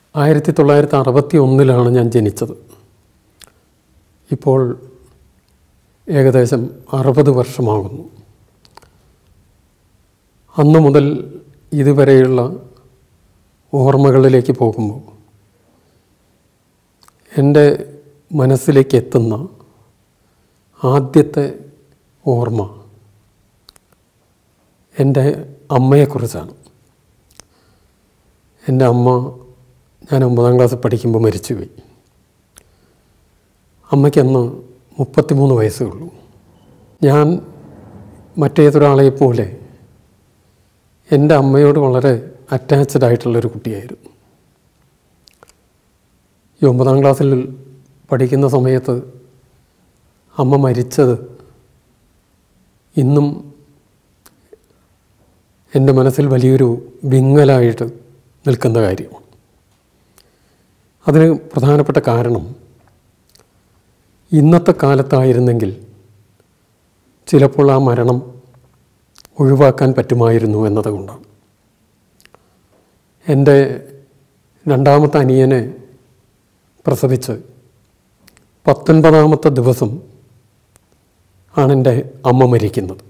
ആയിരത്തി തൊള്ളായിരത്തി അറുപത്തി ഒന്നിലാണ് ഞാൻ ജനിച്ചത് ഇപ്പോൾ ഏകദേശം അറുപത് വർഷമാകുന്നു അന്ന് മുതൽ ഇതുവരെയുള്ള ഓർമ്മകളിലേക്ക് പോകുമ്പോൾ എൻ്റെ മനസ്സിലേക്ക് എത്തുന്ന ആദ്യത്തെ ഓർമ്മ എൻ്റെ അമ്മയെക്കുറിച്ചാണ് എൻ്റെ അമ്മ ഞാൻ ഒമ്പതാം ക്ലാസ്സിൽ പഠിക്കുമ്പോൾ മരിച്ചുപോയി അമ്മയ്ക്കന്ന് മുപ്പത്തിമൂന്ന് വയസ്സേ ഉള്ളൂ ഞാൻ മറ്റേതൊരാളെ പോലെ എൻ്റെ അമ്മയോട് വളരെ അറ്റാച്ച്ഡ് ആയിട്ടുള്ളൊരു കുട്ടിയായിരുന്നു ഈ ഒമ്പതാം ക്ലാസ്സിൽ പഠിക്കുന്ന സമയത്ത് അമ്മ മരിച്ചത് ഇന്നും എൻ്റെ മനസ്സിൽ വലിയൊരു വിങ്ങലായിട്ട് നിൽക്കുന്ന കാര്യമാണ് അതിന് പ്രധാനപ്പെട്ട കാരണം ഇന്നത്തെ കാലത്തായിരുന്നെങ്കിൽ ചിലപ്പോൾ ആ മരണം ഒഴിവാക്കാൻ പറ്റുമായിരുന്നു എന്നതുകൊണ്ടാണ് എൻ്റെ രണ്ടാമത്തെ അനിയനെ പ്രസവിച്ച് പത്തൊൻപതാമത്തെ ദിവസം ആണ് എൻ്റെ അമ്മ മരിക്കുന്നത്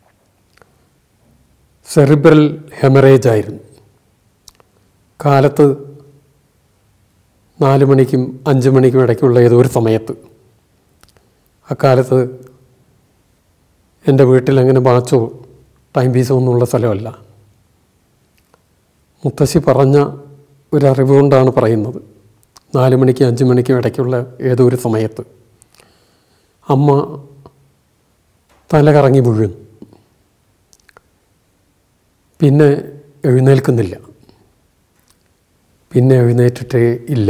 സെറിബ്രൽ ഹെമറേജ് ആയിരുന്നു കാലത്ത് നാല് മണിക്കും അഞ്ച് മണിക്കും ഇടയ്ക്കുള്ള ഏതോ ഒരു സമയത്ത് അക്കാലത്ത് എൻ്റെ വീട്ടിൽ അങ്ങനെ ബാച്ചോ ടൈം പീസോ ഒന്നുമുള്ള സ്ഥലമല്ല മുത്തശ്ശി പറഞ്ഞ ഒരു അറിവ് കൊണ്ടാണ് പറയുന്നത് നാല് മണിക്കും അഞ്ച് മണിക്കും ഇടയ്ക്കുള്ള ഏതോ ഒരു സമയത്ത് അമ്മ തല കറങ്ങി വീഴുന്നു പിന്നെ എഴുന്നേൽക്കുന്നില്ല പിന്നെ എഴുന്നേറ്റിട്ടേ ഇല്ല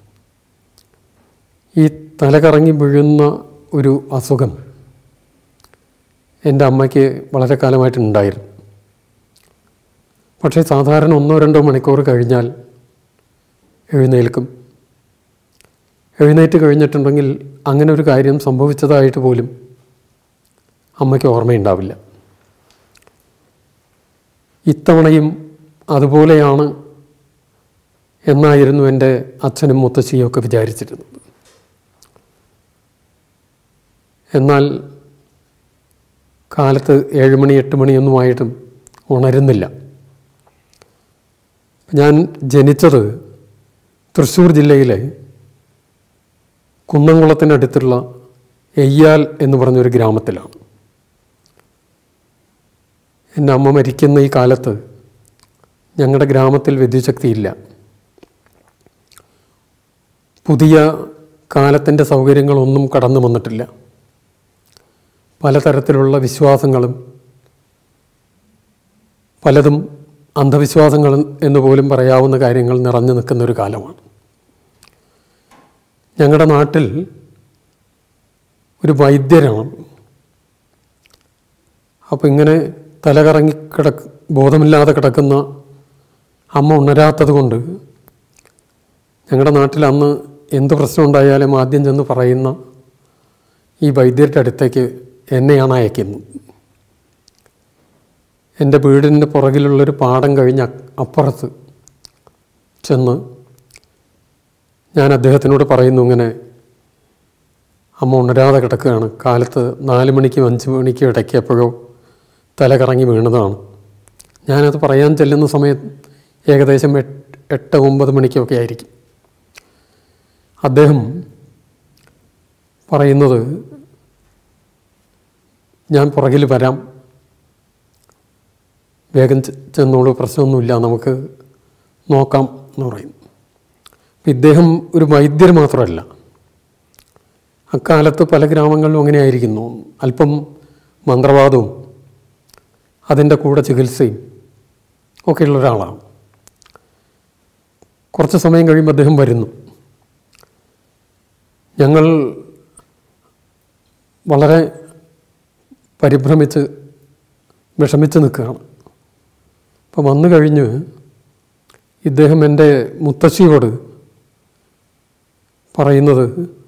ഈ തല കറങ്ങി വീഴുന്ന ഒരു അസുഖം എൻ്റെ അമ്മയ്ക്ക് വളരെ കാലമായിട്ടുണ്ടായിരുന്നു പക്ഷേ സാധാരണ ഒന്നോ രണ്ടോ മണിക്കൂർ കഴിഞ്ഞാൽ എഴുന്നേൽക്കും എഴുന്നേറ്റ് കഴിഞ്ഞിട്ടുണ്ടെങ്കിൽ അങ്ങനെ ഒരു കാര്യം സംഭവിച്ചതായിട്ട് പോലും അമ്മയ്ക്ക് ഓർമ്മയുണ്ടാവില്ല ഇത്തവണയും അതുപോലെയാണ് എന്നായിരുന്നു എൻ്റെ അച്ഛനും മുത്തശ്ശിയും ഒക്കെ വിചാരിച്ചിരുന്നത് എന്നാൽ കാലത്ത് ഏഴ് മണി എട്ട് മണിയൊന്നുമായിട്ടും ഉണരുന്നില്ല ഞാൻ ജനിച്ചത് തൃശ്ശൂർ ജില്ലയിലെ കുന്നംകുളത്തിനടുത്തുള്ള എയ്യാൽ എന്ന് പറഞ്ഞൊരു ഗ്രാമത്തിലാണ് എൻ്റെ അമ്മ മരിക്കുന്ന ഈ കാലത്ത് ഞങ്ങളുടെ ഗ്രാമത്തിൽ വിദ്യുശക്തിയില്ല പുതിയ കാലത്തിൻ്റെ സൗകര്യങ്ങളൊന്നും കടന്നു വന്നിട്ടില്ല പലതരത്തിലുള്ള വിശ്വാസങ്ങളും പലതും അന്ധവിശ്വാസങ്ങൾ എന്ന് പോലും പറയാവുന്ന കാര്യങ്ങൾ നിറഞ്ഞു നിൽക്കുന്ന ഒരു കാലമാണ് ഞങ്ങളുടെ നാട്ടിൽ ഒരു വൈദ്യരാണ് അപ്പോൾ ഇങ്ങനെ തലകറങ്ങി കിടക്ക് ബോധമില്ലാതെ കിടക്കുന്ന അമ്മ ഉണരാത്തത് കൊണ്ട് ഞങ്ങളുടെ നാട്ടിൽ അന്ന് എന്ത് പ്രശ്നം ഉണ്ടായാലും ആദ്യം ചെന്ന് പറയുന്ന ഈ വൈദ്യരുടെ അടുത്തേക്ക് എന്നെയാണ് അയക്കുന്നത് എൻ്റെ വീടിൻ്റെ പുറകിലുള്ളൊരു പാടം കഴിഞ്ഞ് അപ്പുറത്ത് ചെന്ന് ഞാൻ അദ്ദേഹത്തിനോട് പറയുന്നു ഇങ്ങനെ അമ്മ ഉണരാതെ കിടക്കുകയാണ് കാലത്ത് നാല് മണിക്കും അഞ്ച് മണിക്കും ഇടയ്ക്ക് എപ്പോഴോ തല കറങ്ങി വീണതാണ് ഞാനത് പറയാൻ ചെല്ലുന്ന സമയത്ത് ഏകദേശം എട്ട് എട്ട് ഒമ്പത് മണിക്കൊക്കെ ആയിരിക്കും അദ്ദേഹം പറയുന്നത് ഞാൻ പുറകിൽ വരാം വേഗം ചെന്നോളൂ പ്രശ്നമൊന്നുമില്ല നമുക്ക് നോക്കാം എന്ന് പറയും ഇദ്ദേഹം ഒരു വൈദ്യർ മാത്രമല്ല അക്കാലത്ത് പല ഗ്രാമങ്ങളിലും അങ്ങനെ ആയിരിക്കുന്നു അല്പം മന്ത്രവാദവും അതിൻ്റെ കൂടെ ചികിത്സയും ഒക്കെയുള്ള ഒരാളാണ് കുറച്ച് സമയം കഴിയുമ്പോൾ അദ്ദേഹം വരുന്നു ഞങ്ങൾ വളരെ പരിഭ്രമിച്ച് വിഷമിച്ച് നിൽക്കുകയാണ് അപ്പോൾ വന്നു കഴിഞ്ഞ് ഇദ്ദേഹം എൻ്റെ മുത്തശ്ശിയോട് പറയുന്നത്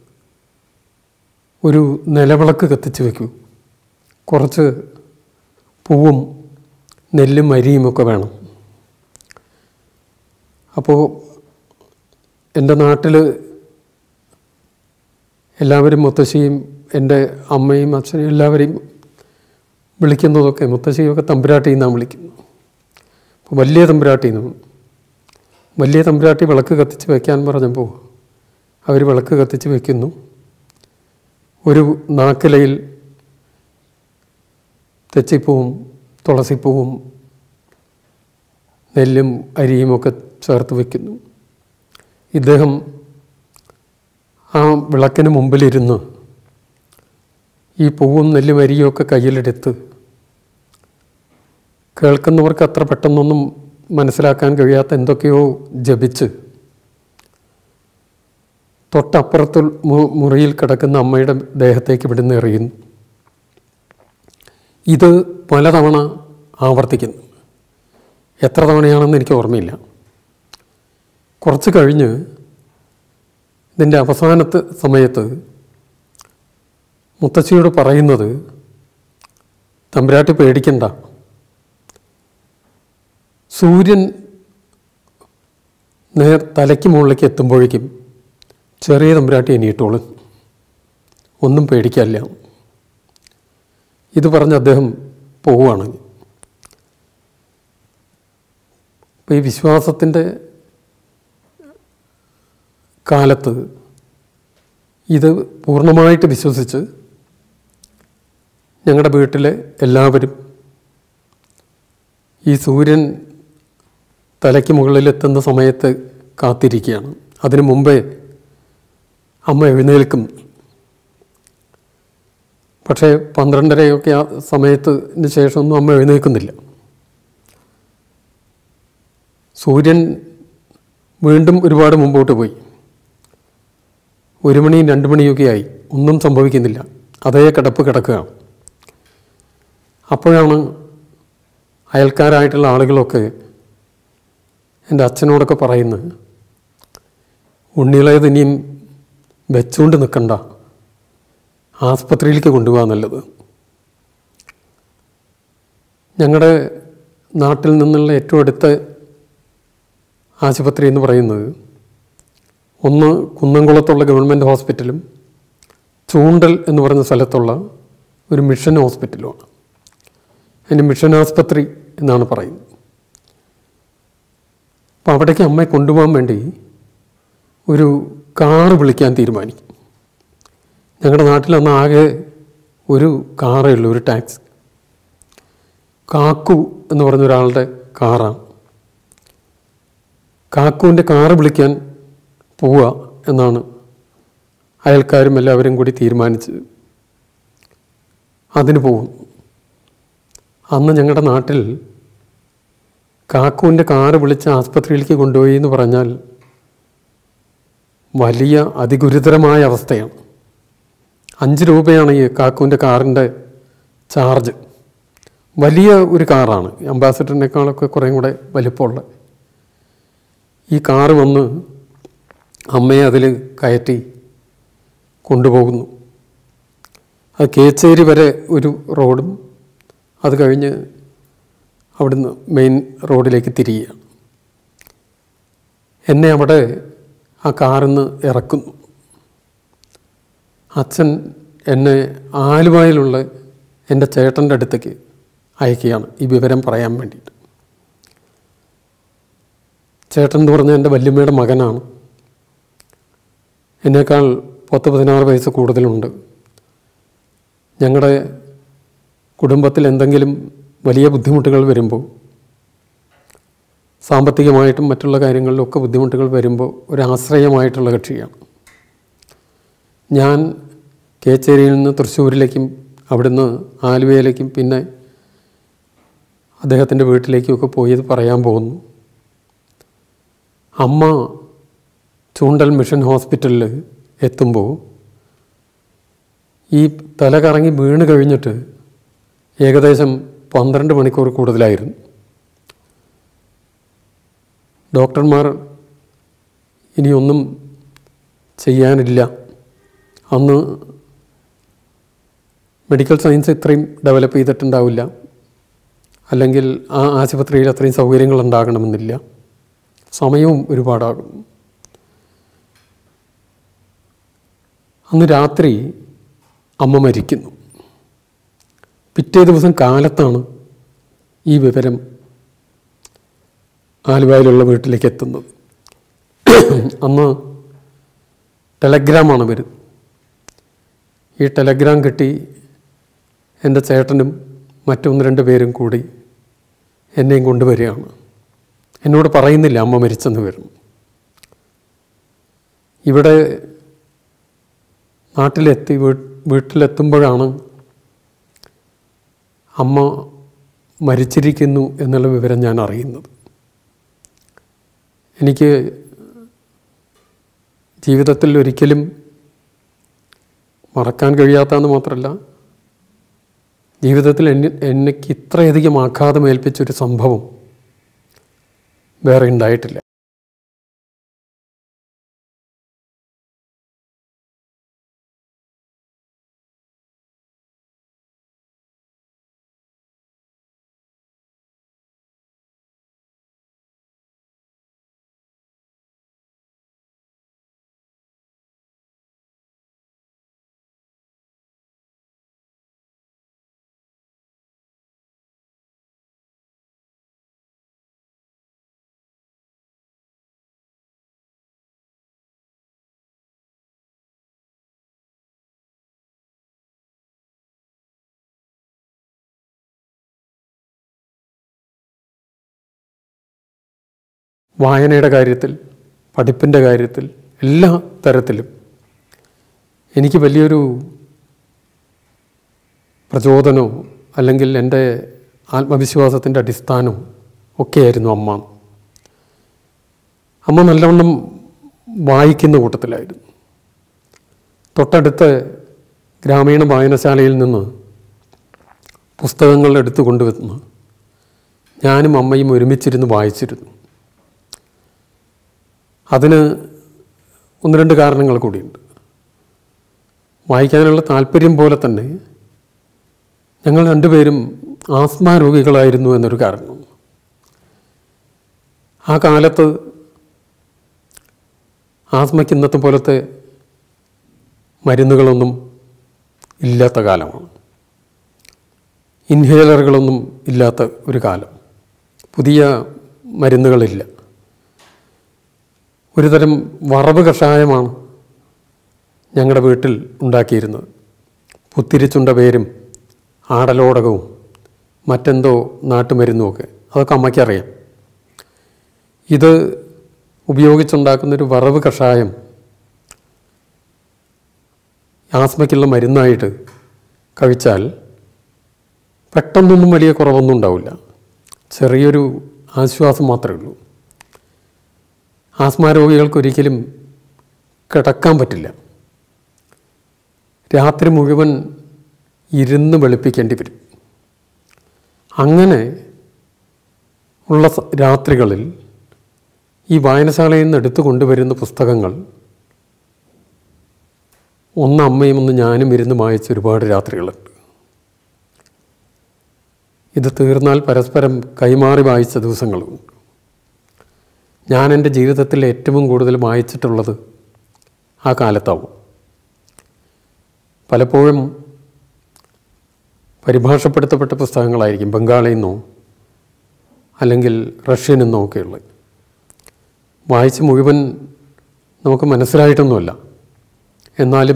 ഒരു നിലവിളക്ക് കത്തിച്ച് വയ്ക്കൂ കുറച്ച് പൂവും നെല്ലും അരിയും ഒക്കെ വേണം അപ്പോൾ എൻ്റെ നാട്ടിൽ എല്ലാവരും മുത്തശ്ശിയും എൻ്റെ അമ്മയും അച്ഛനും എല്ലാവരെയും വിളിക്കുന്നതൊക്കെ മുത്തശ്ശിയൊക്കെ തമ്പുരാട്ടി എന്നാണ് വിളിക്കുന്നത് അപ്പോൾ വലിയ തമ്പുരാട്ടി എന്ന് വലിയ തമ്പുരാട്ടി വിളക്ക് കത്തിച്ച് വയ്ക്കാൻ പറഞ്ഞപ്പോൾ അവർ വിളക്ക് കത്തിച്ച് വയ്ക്കുന്നു ഒരു നാക്കിലയിൽ തെച്ചിപ്പൂവും തുളസിപ്പൂവും നെല്ലും അരിയും ഒക്കെ ചേർത്ത് വയ്ക്കുന്നു ഇദ്ദേഹം ആ വിളക്കിന് മുമ്പിലിരുന്ന് ഈ പൂവും നെല്ലും അരിയും ഒക്കെ കയ്യിലെടുത്ത് കേൾക്കുന്നവർക്ക് അത്ര പെട്ടെന്നൊന്നും മനസ്സിലാക്കാൻ കഴിയാത്ത എന്തൊക്കെയോ ജപിച്ച് തൊട്ടപ്പുറത്ത് മു- മുറിയിൽ കിടക്കുന്ന അമ്മയുടെ ദേഹത്തേക്ക് ഇവിടുന്ന് എറിയുന്നു ഇത് പലതവണ ആവർത്തിക്കുന്നു എത്ര തവണയാണെന്ന് എനിക്ക് ഓർമ്മയില്ല കുറച്ച് കഴിഞ്ഞ് ഇതിൻ്റെ അവസാനത്തെ സമയത്ത് മുത്തശ്ശിയോട് പറയുന്നത് തമ്പുരാട്ടി പേടിക്കണ്ട സൂര്യൻ നേർ തലയ്ക്ക് മുകളിലേക്ക് എത്തുമ്പോഴേക്കും ചെറിയ തമ്പുരാട്ടി എണീട്ടോളൂ ഒന്നും പേടിക്കാനില്ല ഇത് പറഞ്ഞ് അദ്ദേഹം പോവുകയാണ് അപ്പോൾ ഈ വിശ്വാസത്തിൻ്റെ കാലത്ത് ഇത് പൂർണ്ണമായിട്ട് വിശ്വസിച്ച് ഞങ്ങളുടെ വീട്ടിലെ എല്ലാവരും ഈ സൂര്യൻ തലയ്ക്ക് മുകളിലെത്തുന്ന സമയത്ത് കാത്തിരിക്കുകയാണ് അതിനു മുമ്പേ അമ്മ എഴുന്നേൽക്കും പക്ഷേ പന്ത്രണ്ടരയൊക്കെ ആ സമയത്തിന് ശേഷമൊന്നും അമ്മ എഴുന്നേൽക്കുന്നില്ല സൂര്യൻ വീണ്ടും ഒരുപാട് മുമ്പോട്ട് പോയി ഒരു മണിയും രണ്ട് മണിയൊക്കെ ആയി ഒന്നും സംഭവിക്കുന്നില്ല അതേ കിടപ്പ് കിടക്കുകയാണ് അപ്പോഴാണ് അയൽക്കാരായിട്ടുള്ള ആളുകളൊക്കെ എൻ്റെ അച്ഛനോടൊക്കെ പറയുന്നത് ഉണ്ണിളയത് ഇനിയും വെച്ചുകൊണ്ട് നിൽക്കണ്ട ആസ്പത്രിയിലേക്ക് കൊണ്ടുപോകാൻ നല്ലത് ഞങ്ങളുടെ നാട്ടിൽ നിന്നുള്ള ഏറ്റവും അടുത്ത ആശുപത്രി എന്ന് പറയുന്നത് ഒന്ന് കുന്നംകുളത്തുള്ള ഗവൺമെൻറ് ഹോസ്പിറ്റലും ചൂണ്ടൽ എന്ന് പറയുന്ന സ്ഥലത്തുള്ള ഒരു മിഷൻ ഹോസ്പിറ്റലുമാണ് അതിന് മിഷൻ ആസ്പത്രി എന്നാണ് പറയുന്നത് അപ്പോൾ അവിടേക്ക് അമ്മയെ കൊണ്ടുപോകാൻ വേണ്ടി ഒരു കാറ് വിളിക്കാൻ തീരുമാനിക്കും ഞങ്ങളുടെ നാട്ടിൽ അന്ന് ആകെ ഒരു കാറേ ഉള്ളൂ ഒരു ടാക്സി കാക്കു എന്ന് പറഞ്ഞ ഒരാളുടെ കാറാണ് കാക്കുവിൻ്റെ കാറ് വിളിക്കാൻ പോവുക എന്നാണ് അയൽക്കാരും എല്ലാവരും കൂടി തീരുമാനിച്ചത് അതിന് പോകും അന്ന് ഞങ്ങളുടെ നാട്ടിൽ കാക്കുവിൻ്റെ കാറ് വിളിച്ച് ആസ്പത്രിയിലേക്ക് കൊണ്ടുപോയി എന്ന് പറഞ്ഞാൽ വലിയ അതിഗുരുതരമായ അവസ്ഥയാണ് അഞ്ച് രൂപയാണ് ഈ കാക്കുവിൻ്റെ കാറിൻ്റെ ചാർജ് വലിയ ഒരു കാറാണ് അംബാസഡറിനേക്കാളൊക്കെ കുറേയും കൂടെ വലിപ്പമുള്ള ഈ കാറ് വന്ന് അമ്മയെ അതിൽ കയറ്റി കൊണ്ടുപോകുന്നു അത് കേച്ചേരി വരെ ഒരു റോഡും അത് കഴിഞ്ഞ് അവിടുന്ന് മെയിൻ റോഡിലേക്ക് തിരിയുകയാണ് എന്നെ അവിടെ ആ കാറിൽ നിന്ന് ഇറക്കുന്നു അച്ഛൻ എന്നെ ആലുവായിലുള്ള എൻ്റെ ചേട്ടൻ്റെ അടുത്തേക്ക് അയക്കുകയാണ് ഈ വിവരം പറയാൻ വേണ്ടിയിട്ട് ചേട്ടൻ എന്ന് പറഞ്ഞാൽ എൻ്റെ വല്യമ്മയുടെ മകനാണ് എന്നേക്കാൾ പത്ത് പതിനാറ് വയസ്സ് കൂടുതലുണ്ട് ഞങ്ങളുടെ കുടുംബത്തിൽ എന്തെങ്കിലും വലിയ ബുദ്ധിമുട്ടുകൾ വരുമ്പോൾ സാമ്പത്തികമായിട്ടും മറ്റുള്ള കാര്യങ്ങളിലൊക്കെ ബുദ്ധിമുട്ടുകൾ വരുമ്പോൾ ഒരു ആശ്രയമായിട്ടുള്ള കക്ഷിയാണ് ഞാൻ കേച്ചേരിയിൽ നിന്ന് തൃശ്ശൂരിലേക്കും അവിടുന്ന് ആലുവയിലേക്കും പിന്നെ അദ്ദേഹത്തിൻ്റെ വീട്ടിലേക്കുമൊക്കെ പോയത് പറയാൻ പോകുന്നു അമ്മ ചൂണ്ടൽ മിഷൻ ഹോസ്പിറ്റലിൽ എത്തുമ്പോൾ ഈ തല കറങ്ങി വീണ് കഴിഞ്ഞിട്ട് ഏകദേശം പന്ത്രണ്ട് മണിക്കൂർ കൂടുതലായിരുന്നു ഡോക്ടർമാർ ഇനിയൊന്നും ചെയ്യാനില്ല അന്ന് മെഡിക്കൽ സയൻസ് ഇത്രയും ഡെവലപ്പ് ചെയ്തിട്ടുണ്ടാവില്ല അല്ലെങ്കിൽ ആ ആശുപത്രിയിൽ അത്രയും സൗകര്യങ്ങൾ ഉണ്ടാകണമെന്നില്ല സമയവും ഒരുപാടാകും അന്ന് രാത്രി അമ്മ മരിക്കുന്നു പിറ്റേ ദിവസം കാലത്താണ് ഈ വിവരം ആലുവയിലുള്ള വീട്ടിലേക്ക് എത്തുന്നത് അന്ന് ടെലഗ്രാമാണ് വരുന്നത് ഈ ടെലഗ്രാം കിട്ടി എൻ്റെ ചേട്ടനും മറ്റൊന്ന് രണ്ട് പേരും കൂടി എന്നെയും കൊണ്ടുവരികയാണ് എന്നോട് പറയുന്നില്ല അമ്മ മരിച്ചെന്ന് വരും ഇവിടെ നാട്ടിലെത്തി വീ- വീട്ടിലെത്തുമ്പോഴാണ് അമ്മ മരിച്ചിരിക്കുന്നു എന്നുള്ള വിവരം ഞാൻ അറിയുന്നത് എനിക്ക് ജീവിതത്തിൽ ഒരിക്കലും മറക്കാൻ കഴിയാത്തതെന്ന് മാത്രമല്ല ജീവിതത്തിൽ എന്നെ എനിക്ക് ഇത്രയധികം ആഘാതം ഏൽപ്പിച്ചൊരു സംഭവം വേറെ ഉണ്ടായിട്ടില്ല വായനയുടെ കാര്യത്തിൽ പഠിപ്പിൻ്റെ കാര്യത്തിൽ എല്ലാ തരത്തിലും എനിക്ക് വലിയൊരു പ്രചോദനവും അല്ലെങ്കിൽ എൻ്റെ ആത്മവിശ്വാസത്തിൻ്റെ അടിസ്ഥാനവും ഒക്കെയായിരുന്നു അമ്മ അമ്മ നല്ലവണ്ണം വായിക്കുന്ന കൂട്ടത്തിലായിരുന്നു തൊട്ടടുത്ത ഗ്രാമീണ വായനശാലയിൽ നിന്ന് പുസ്തകങ്ങൾ എടുത്തു കൊണ്ടുവന്ന് ഞാനും അമ്മയും ഒരുമിച്ചിരുന്ന് വായിച്ചിരുന്നു അതിന് ഒന്ന് രണ്ട് കാരണങ്ങൾ കൂടിയുണ്ട് വായിക്കാനുള്ള താല്പര്യം പോലെ തന്നെ ഞങ്ങൾ രണ്ടുപേരും ആസ്മ രോഗികളായിരുന്നു എന്നൊരു കാരണം ആ കാലത്ത് ആസ്മയ്ക്ക് ഇന്നത്തെ പോലത്തെ മരുന്നുകളൊന്നും ഇല്ലാത്ത കാലമാണ് ഇൻഹേലറുകളൊന്നും ഇല്ലാത്ത ഒരു കാലം പുതിയ മരുന്നുകളില്ല ഒരുതരം വറവ് കഷായമാണ് ഞങ്ങളുടെ വീട്ടിൽ ഉണ്ടാക്കിയിരുന്നത് പുത്തിരിച്ചുണ്ട പേരും ആടലോടകവും മറ്റെന്തോ നാട്ടുമരുന്നുമൊക്കെ അതൊക്കെ അമ്മയ്ക്കറിയാം ഇത് ഉപയോഗിച്ചുണ്ടാക്കുന്നൊരു വറവ് കഷായം ആസ്മയ്ക്കുള്ള മരുന്നായിട്ട് കഴിച്ചാൽ പെട്ടെന്നൊന്നും വലിയ കുറവൊന്നും ഉണ്ടാവില്ല ചെറിയൊരു ആശ്വാസം മാത്രമേ ഉള്ളൂ ആസ്മ രോഗികൾക്ക് ഒരിക്കലും കിടക്കാൻ പറ്റില്ല രാത്രി മുഴുവൻ ഇരുന്ന് വെളുപ്പിക്കേണ്ടി വരും അങ്ങനെ ഉള്ള സ- രാത്രികളിൽ ഈ വായനശാലയിൽ നിന്ന് എടുത്തു കൊണ്ടുവരുന്ന പുസ്തകങ്ങൾ ഒന്ന് അമ്മയും ഒന്ന് ഞാനും ഇരുന്ന് വായിച്ച ഒരുപാട് രാത്രികളുണ്ട് ഇത് തീർന്നാൽ പരസ്പരം കൈമാറി വായിച്ച ദിവസങ്ങളുമുണ്ട് ഞാൻ എൻ്റെ ജീവിതത്തിൽ ഏറ്റവും കൂടുതൽ വായിച്ചിട്ടുള്ളത് ആ കാലത്താവും പലപ്പോഴും പരിഭാഷപ്പെടുത്തപ്പെട്ട പുസ്തകങ്ങളായിരിക്കും ബംഗാളിൽ നിന്നോ അല്ലെങ്കിൽ റഷ്യനിൽ നിന്നോ ഒക്കെയുള്ളത് വായിച്ച് മുഴുവൻ നമുക്ക് മനസ്സിലായിട്ടൊന്നുമല്ല എന്നാലും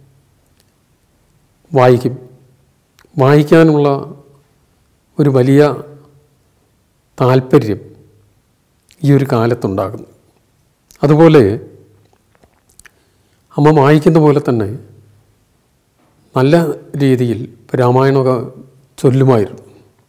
വായിക്കും വായിക്കാനുള്ള ഒരു വലിയ താല്പര്യം ഈ ഒരു കാലത്തുണ്ടാകുന്നു അതുപോലെ അമ്മ വായിക്കുന്ന പോലെ തന്നെ നല്ല രീതിയിൽ ഇപ്പം രാമായണമൊക്കെ ചൊല്ലുമായിരുന്നു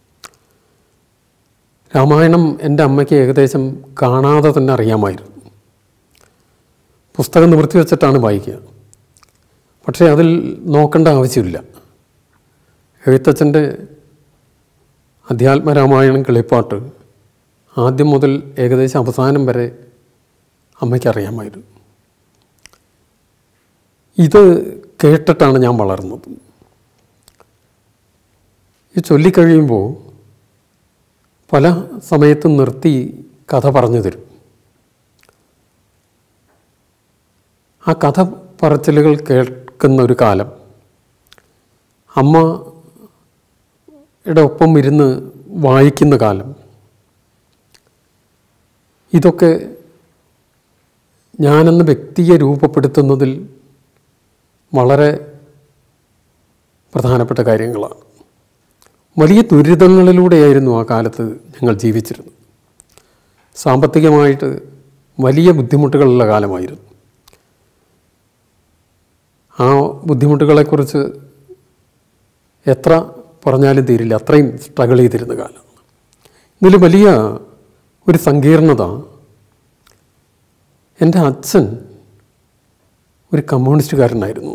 രാമായണം എൻ്റെ അമ്മയ്ക്ക് ഏകദേശം കാണാതെ തന്നെ അറിയാമായിരുന്നു പുസ്തകം നിവൃത്തി വെച്ചിട്ടാണ് വായിക്കുക പക്ഷേ അതിൽ നോക്കേണ്ട ആവശ്യമില്ല എഴുത്തച്ഛൻ്റെ അധ്യാത്മരാമായണം കിളിപ്പാട്ട് ആദ്യം മുതൽ ഏകദേശം അവസാനം വരെ അമ്മയ്ക്ക് അറിയാമായിരുന്നു ഇത് കേട്ടിട്ടാണ് ഞാൻ വളർന്നത് ഈ ചൊല്ലിക്കഴിയുമ്പോൾ പല സമയത്തും നിർത്തി കഥ പറഞ്ഞു തരും ആ കഥ പറച്ചിലുകൾ കേ കേൾക്കുന്ന ഒരു കാലം അമ്മയുടെ ഒപ്പം ഇരുന്ന് വായിക്കുന്ന കാലം ഇതൊക്കെ ഞാനെന്ന വ്യക്തിയെ രൂപപ്പെടുത്തുന്നതിൽ വളരെ പ്രധാനപ്പെട്ട കാര്യങ്ങളാണ് വലിയ ദുരിതങ്ങളിലൂടെയായിരുന്നു ആ കാലത്ത് ഞങ്ങൾ ജീവിച്ചിരുന്നത് സാമ്പത്തികമായിട്ട് വലിയ ബുദ്ധിമുട്ടുകളുള്ള കാലമായിരുന്നു ആ ബുദ്ധിമുട്ടുകളെക്കുറിച്ച് എത്ര പറഞ്ഞാലും തീരില്ല അത്രയും സ്ട്രഗിൾ ചെയ്തിരുന്ന കാലം ഇതിൽ വലിയ ഒരു സങ്കീർണത എൻ്റെ അച്ഛൻ ഒരു കമ്മ്യൂണിസ്റ്റുകാരനായിരുന്നു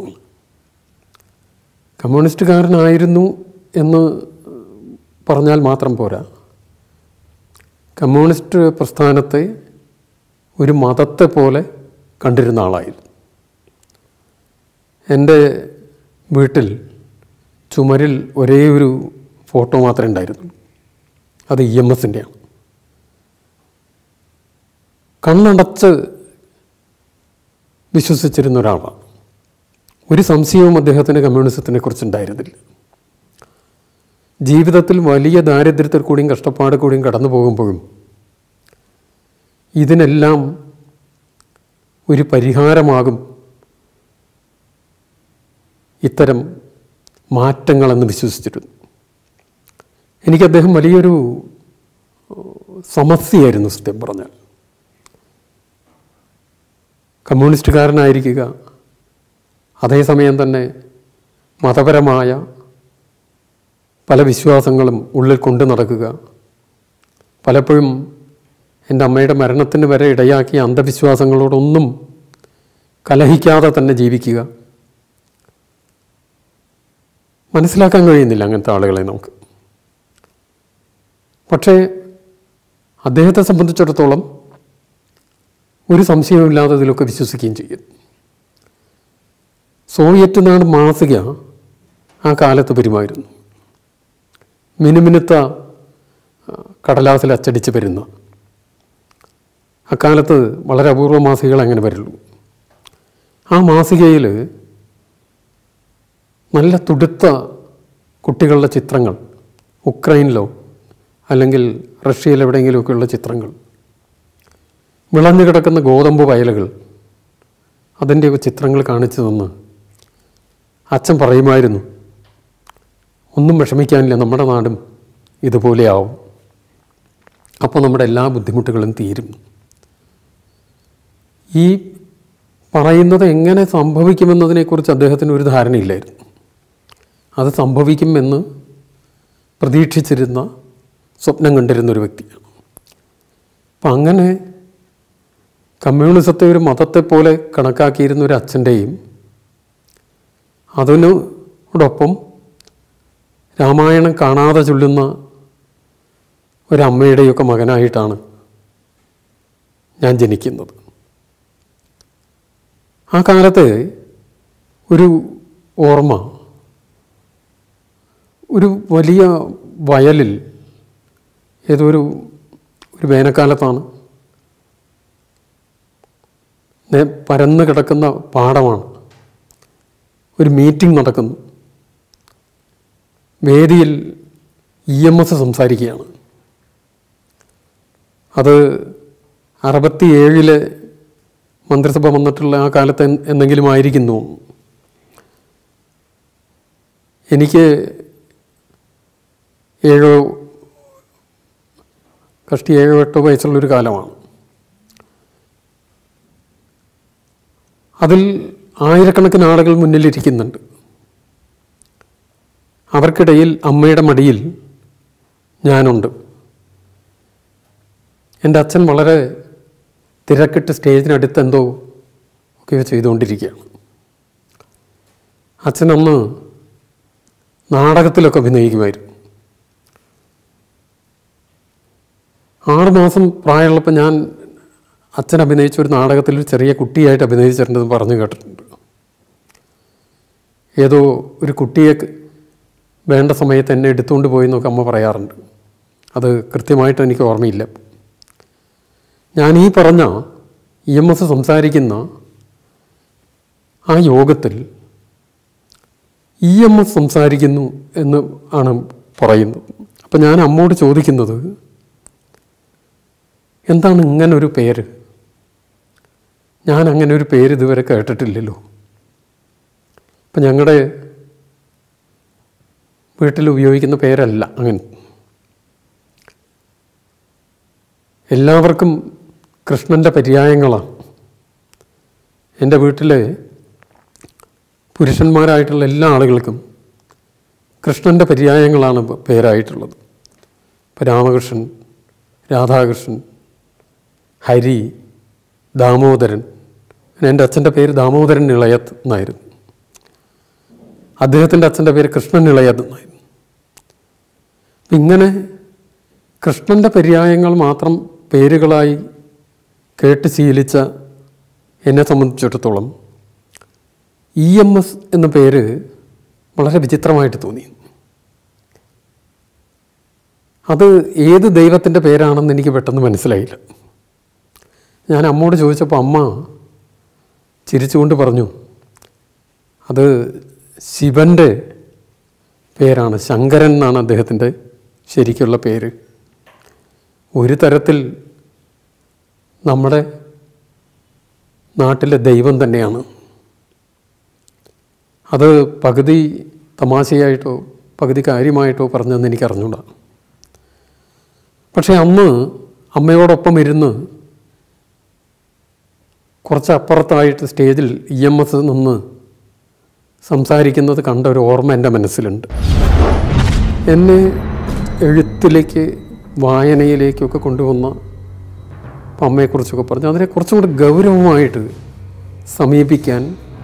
കമ്മ്യൂണിസ്റ്റുകാരനായിരുന്നു എന്ന് പറഞ്ഞാൽ മാത്രം പോരാ കമ്മ്യൂണിസ്റ്റ് പ്രസ്ഥാനത്തെ ഒരു മതത്തെ പോലെ കണ്ടിരുന്ന ആളായിരുന്നു എൻ്റെ വീട്ടിൽ ചുമരിൽ ഒരേ ഒരു ഫോട്ടോ മാത്രമേ ഉണ്ടായിരുന്നുള്ളൂ അത് ഇ എം എസിൻ്റെയാണ് കണ്ണടച്ച് വിശ്വസിച്ചിരുന്ന ഒരാളാണ് ഒരു സംശയവും അദ്ദേഹത്തിന് കമ്മ്യൂണിസത്തിനെ കുറിച്ചുണ്ടായിരുന്നില്ല ജീവിതത്തിൽ വലിയ ദാരിദ്ര്യത്തിൽ കൂടിയും കഷ്ടപ്പാട് കൂടിയും കടന്നു പോകുമ്പോഴും ഇതിനെല്ലാം ഒരു പരിഹാരമാകും ഇത്തരം മാറ്റങ്ങളെന്ന് വിശ്വസിച്ചിരുന്നു എനിക്ക് അദ്ദേഹം വലിയൊരു സമസ്യയായിരുന്നു സത്യം പറഞ്ഞാൽ കമ്മ്യൂണിസ്റ്റുകാരനായിരിക്കുക അതേസമയം തന്നെ മതപരമായ പല വിശ്വാസങ്ങളും ഉള്ളിൽ കൊണ്ടു നടക്കുക പലപ്പോഴും എൻ്റെ അമ്മയുടെ മരണത്തിന് വരെ ഇടയാക്കിയ അന്ധവിശ്വാസങ്ങളോടൊന്നും കലഹിക്കാതെ തന്നെ ജീവിക്കുക മനസ്സിലാക്കാൻ കഴിയുന്നില്ല അങ്ങനത്തെ ആളുകളെ നമുക്ക് പക്ഷേ അദ്ദേഹത്തെ സംബന്ധിച്ചിടത്തോളം ഒരു സംശയവുമില്ലാതെ ഇതിലൊക്കെ വിശ്വസിക്കുകയും ചെയ്യും സോവിയറ്റ് നാട് മാസിക ആ കാലത്ത് പെരുമായിരുന്നു മിനുമിനുത്ത കടലാസിൽ അച്ചടിച്ച് വരുന്ന അക്കാലത്ത് വളരെ അപൂർവ മാസികകൾ അങ്ങനെ വരുള്ളൂ ആ മാസികയിൽ നല്ല തുടുത്ത കുട്ടികളുടെ ചിത്രങ്ങൾ ഉക്രൈനിലോ അല്ലെങ്കിൽ റഷ്യയിൽ എവിടെയെങ്കിലുമൊക്കെയുള്ള ചിത്രങ്ങൾ വിളഞ്ഞു കിടക്കുന്ന ഗോതമ്പ് വയലുകൾ അതിൻ്റെയൊക്കെ ചിത്രങ്ങൾ കാണിച്ചു തന്ന് അച്ഛൻ പറയുമായിരുന്നു ഒന്നും വിഷമിക്കാനില്ല നമ്മുടെ നാടും ഇതുപോലെയാവും അപ്പോൾ നമ്മുടെ എല്ലാ ബുദ്ധിമുട്ടുകളും തീരും ഈ പറയുന്നത് എങ്ങനെ സംഭവിക്കുമെന്നതിനെക്കുറിച്ച് അദ്ദേഹത്തിന് ഒരു ധാരണയില്ലായിരുന്നു അത് സംഭവിക്കുമെന്ന് പ്രതീക്ഷിച്ചിരുന്ന സ്വപ്നം കണ്ടിരുന്ന ഒരു വ്യക്തിയാണ് അപ്പം അങ്ങനെ കമ്മ്യൂണിസത്തെ ഒരു മതത്തെ പോലെ കണക്കാക്കിയിരുന്ന ഒരു അച്ഛൻ്റെയും അതിനോടൊപ്പം രാമായണം കാണാതെ ചൊല്ലുന്ന ഒരമ്മയുടെയൊക്കെ മകനായിട്ടാണ് ഞാൻ ജനിക്കുന്നത് ആ കാലത്ത് ഒരു ഓർമ്മ ഒരു വലിയ വയലിൽ ഏതോ ഒരു ഒരു വേനൽക്കാലത്താണ് നേ- പരന്ന് കിടക്കുന്ന പാടമാണ് ഒരു മീറ്റിംഗ് നടക്കുന്നു വേദിയിൽ ഇ എം എസ് സംസാരിക്കുകയാണ് അത് അറുപത്തിയേഴിലെ മന്ത്രിസഭ വന്നിട്ടുള്ള ആ കാലത്ത് എൻ- എന്തെങ്കിലും ആയിരിക്കുന്നു എനിക്ക് ഏഴോ കഷ്ടി ഏഴോ എട്ടോ വയസ്സുള്ളൊരു കാലമാണ് അതിൽ ആയിരക്കണക്കിന് ആളുകൾ മുന്നിലിരിക്കുന്നുണ്ട് അവർക്കിടയിൽ അമ്മയുടെ മടിയിൽ ഞാനുണ്ട് എൻ്റെ അച്ഛൻ വളരെ തിരക്കിട്ട് സ്റ്റേജിനടുത്ത് എന്തോ ഒക്കെ ചെയ്തുകൊണ്ടിരിക്കുകയാണ് അച്ഛൻ അന്ന് നാടകത്തിലൊക്കെ അഭിനയിക്കുമായിരുന്നു ആറ് മാസം പ്രായമുള്ളപ്പോൾ ഞാൻ അച്ഛൻ അഭിനയിച്ച ഒരു നാടകത്തിൽ ഒരു ചെറിയ കുട്ടിയായിട്ട് അഭിനയിച്ചിട്ടുണ്ടെന്ന് പറഞ്ഞു കേട്ടിട്ടുണ്ട് ഏതോ ഒരു കുട്ടിയെ വേണ്ട സമയത്ത് എന്നെ എടുത്തുകൊണ്ട് പോയി എന്നൊക്കെ അമ്മ പറയാറുണ്ട് അത് കൃത്യമായിട്ട് എനിക്ക് ഓർമ്മയില്ല ഞാൻ ഈ പറഞ്ഞ ഇ എം എസ് സംസാരിക്കുന്ന ആ യോഗത്തിൽ ഇ എം എസ് സംസാരിക്കുന്നു എന്ന് ആണ് പറയുന്നത് അപ്പം ഞാൻ അമ്മോട് ചോദിക്കുന്നത് എന്താണ് ഇങ്ങനൊരു പേര് ഞാൻ അങ്ങനെ ഒരു പേര് ഇതുവരെ കേട്ടിട്ടില്ലല്ലോ അപ്പം ഞങ്ങളുടെ വീട്ടിൽ ഉപയോഗിക്കുന്ന പേരല്ല അങ്ങനെ എല്ലാവർക്കും കൃഷ്ണൻ്റെ പര്യായങ്ങളാണ് എൻ്റെ വീട്ടിലെ പുരുഷന്മാരായിട്ടുള്ള എല്ലാ ആളുകൾക്കും കൃഷ്ണൻ്റെ പര്യായങ്ങളാണ് പേരായിട്ടുള്ളത് ഇപ്പോൾ രാമകൃഷ്ണൻ രാധാകൃഷ്ണൻ ഹരി ദാമോദരൻ എൻ്റെ അച്ഛൻ്റെ പേര് ദാമോദരൻ ഇളയത്ത് എന്നായിരുന്നു അദ്ദേഹത്തിൻ്റെ അച്ഛൻ്റെ പേര് കൃഷ്ണൻ ഇളയത്ത് എന്നായിരുന്നു അപ്പം ഇങ്ങനെ കൃഷ്ണൻ്റെ പര്യായങ്ങൾ മാത്രം പേരുകളായി കേട്ട് ശീലിച്ച എന്നെ സംബന്ധിച്ചിടത്തോളം ഇ എം എസ് എന്ന പേര് വളരെ വിചിത്രമായിട്ട് തോന്നി അത് ഏത് ദൈവത്തിൻ്റെ പേരാണെന്ന് എനിക്ക് പെട്ടെന്ന് മനസ്സിലായില്ല ഞാൻ അമ്മോട് ചോദിച്ചപ്പോൾ അമ്മ ചിരിച്ചുകൊണ്ട് പറഞ്ഞു അത് ശിവൻ്റെ പേരാണ് ശങ്കരൻ എന്നാണ് അദ്ദേഹത്തിൻ്റെ ശരിക്കുള്ള പേര് ഒരു തരത്തിൽ നമ്മുടെ നാട്ടിലെ ദൈവം തന്നെയാണ് അത് പകുതി തമാശയായിട്ടോ പകുതി കാര്യമായിട്ടോ പറഞ്ഞതെന്ന് എനിക്ക് അറിഞ്ഞൂടാ പക്ഷേ അന്ന് അമ്മയോടൊപ്പം ഇരുന്ന് കുറച്ച് അപ്പുറത്തായിട്ട് സ്റ്റേജിൽ ഇ എം എസ് നിന്ന് സംസാരിക്കുന്നത് കണ്ട ഒരു ഓർമ്മ എൻ്റെ മനസ്സിലുണ്ട് എന്നെ എഴുത്തിലേക്ക് വായനയിലേക്കൊക്കെ കൊണ്ടുവന്ന അപ്പം അമ്മയെക്കുറിച്ചൊക്കെ പറഞ്ഞു അതിനെ കുറച്ചും കൂടി ഗൗരവമായിട്ട് സമീപിക്കാൻ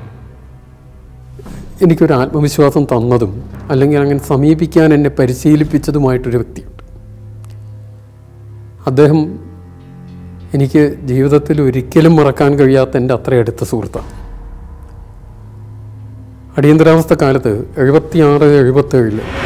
എനിക്കൊരു ആത്മവിശ്വാസം തന്നതും അല്ലെങ്കിൽ അങ്ങനെ സമീപിക്കാൻ എന്നെ പരിശീലിപ്പിച്ചതുമായിട്ടൊരു വ്യക്തിയുണ്ട് അദ്ദേഹം എനിക്ക് ജീവിതത്തിൽ ഒരിക്കലും മറക്കാൻ കഴിയാത്ത എൻ്റെ അത്ര അടുത്ത സുഹൃത്താണ് അടിയന്തരാവസ്ഥ കാലത്ത് എഴുപത്തിയാറ് എഴുപത്തേഴിൽ